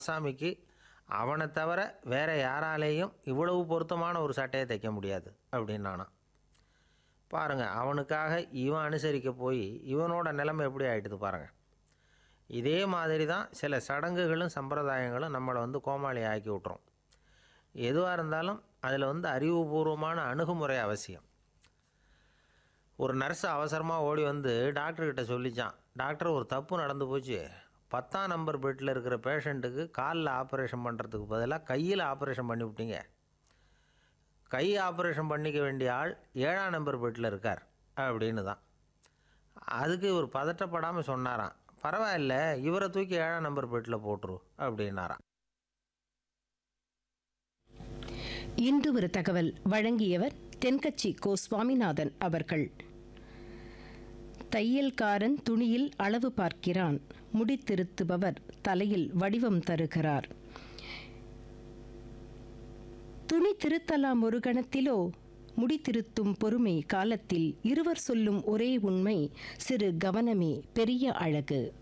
ஆசாமிக்கு அவனை தவிர வேற யாராலேயும் இவ்வளவு பொருத்தமான ஒரு சட்டையை தைக்க முடியாது அப்படின்னு நானாம் பாருங்க அவனுக்காக இவன் அனுசரிக்க போய் இவனோட நிலைமை எப்படி ஆயிட்டுது பாருங்க இதே மாதிரி தான் சில சடங்குகளும் சம்பிரதாயங்களும் நம்மளை வந்து கோமாளி ஆக்கி விட்டுரும் எதுவாக இருந்தாலும் அதில் வந்து அறிவுபூர்வமான அணுகுமுறை அவசியம் ஒரு நர்ஸ் அவசரமாக ஓடி வந்து டாக்டர்கிட்ட சொல்லிச்சான் டாக்டர் ஒரு தப்பு நடந்து போச்சு பத்தாம் நம்பர் பெட்டில் இருக்கிற பேஷண்ட்டுக்கு காலில் ஆப்ரேஷன் பண்ணுறதுக்கு பதிலாக கையில் ஆப்ரேஷன் பண்ணி விட்டீங்க கை ஆப்ரேஷன் பண்ணிக்க வேண்டிய ஆள் ஏழாம் நம்பர் பெட்டில் இருக்கார் அப்படின்னு தான் அதுக்கு இவர் பதட்டப்படாமல் சொன்னாராம் பரவாயில்ல இவரை தூக்கி ஏழாம் நம்பர் பெட்டில் போட்டுரு அப்படின்னாராம் இன்று ஒரு தகவல் வழங்கியவர் தென்கட்சி கோ சுவாமிநாதன் அவர்கள் தையல்காரன் துணியில் அளவு பார்க்கிறான் முடித்திருத்துபவர் தலையில் வடிவம் தருகிறார் துணி திருத்தலாம் ஒரு கணத்திலோ முடித்திருத்தும் பொறுமை காலத்தில் இருவர் சொல்லும் ஒரே உண்மை சிறு கவனமே பெரிய அழகு